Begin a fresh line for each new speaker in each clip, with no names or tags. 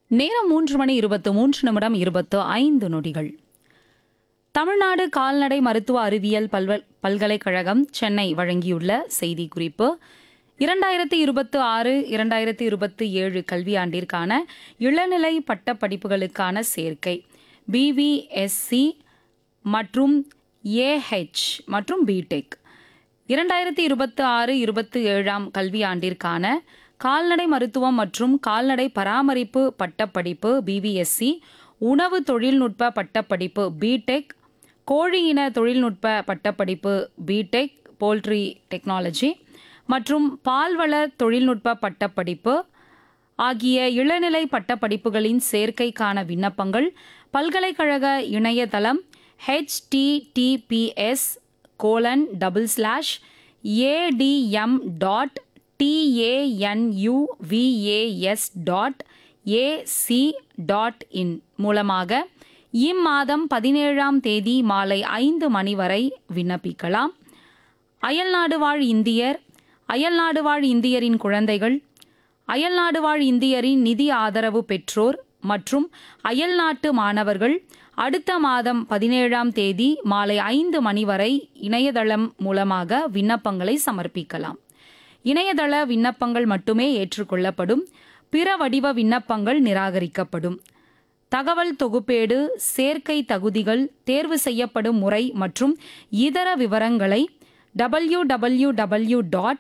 நேரம் மூன்று மணி இருபத்து மூன்று நிமிடம் இருபத்து ஐந்து நொடிகள் தமிழ்நாடு கால்நடை மருத்துவ அறிவியல் பல்வ பல்கலைக்கழகம் சென்னை வழங்கியுள்ள செய்தி குறிப்பு இரண்டாயிரத்தி இருபத்து ஆறு இரண்டாயிரத்தி இருபத்தி ஏழு கல்வியாண்டிற்கான இளநிலை பட்டப் படிப்புகளுக்கான சேர்க்கை பிவிஎஸ்சி மற்றும் ஏஹெச் மற்றும் பிடெக் இரண்டாயிரத்தி இருபத்தி ஆறு இருபத்தி ஏழாம் கல்வியாண்டிற்கான கால்நடை மருத்துவம் மற்றும் கால்நடை பராமரிப்பு பட்டப்படிப்பு பிவிஎஸ்சி உணவு தொழில்நுட்ப பட்டப்படிப்பு பிடெக் கோழி இன தொழில்நுட்ப பட்டப்படிப்பு பிடெக் போல்ட்ரி டெக்னாலஜி மற்றும் பால்வள தொழில்நுட்ப பட்டப்படிப்பு ஆகிய இளநிலை பட்டப்படிப்புகளின் சேர்க்கைக்கான விண்ணப்பங்கள் பல்கலைக்கழக இணையதளம் https colon double slash ATM dot TANUVAS dot AC dot in மூலமாக இம்மாதம் பதினேழாம் தேதி மாலை ஐந்து மணி வரை விண்ணப்பிக்கலாம் அயல்நாடு வாழ் இந்தியர் அயல்நாடு வாழ் இந்தியரின் குழந்தைகள் அயல்நாடு வாழ் இந்தியரின் நிதி ஆதரவு பெற்றோர் மற்றும் அயல்நாட்டு மாணவர்கள் அடுத்த மாதம் பதினேழாம் தேதி மாலை ஐந்து மணி வரை இணையதளம் மூலமாக விண்ணப்பங்களை சமர்ப்பிக்கலாம் இணையதள விண்ணப்பங்கள் மட்டுமே ஏற்றுக்கொள்ளப்படும் பிற வடிவ விண்ணப்பங்கள் நிராகரிக்கப்படும் தகவல் தொகுப்பேடு சேர்க்கை தகுதிகள் தேர்வு செய்யப்படும் முறை மற்றும் இதர விவரங்களை W W W dot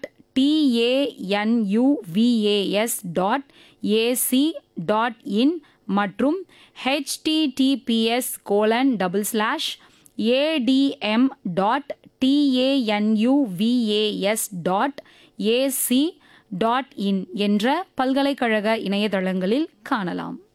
TANUVAS dot AC dot in மற்றும் HTTPS colon double slash ATM dot TANUVAS dot AC dot in என்ற பல்கலைக்கழக இணையதளங்களில் காணலாம்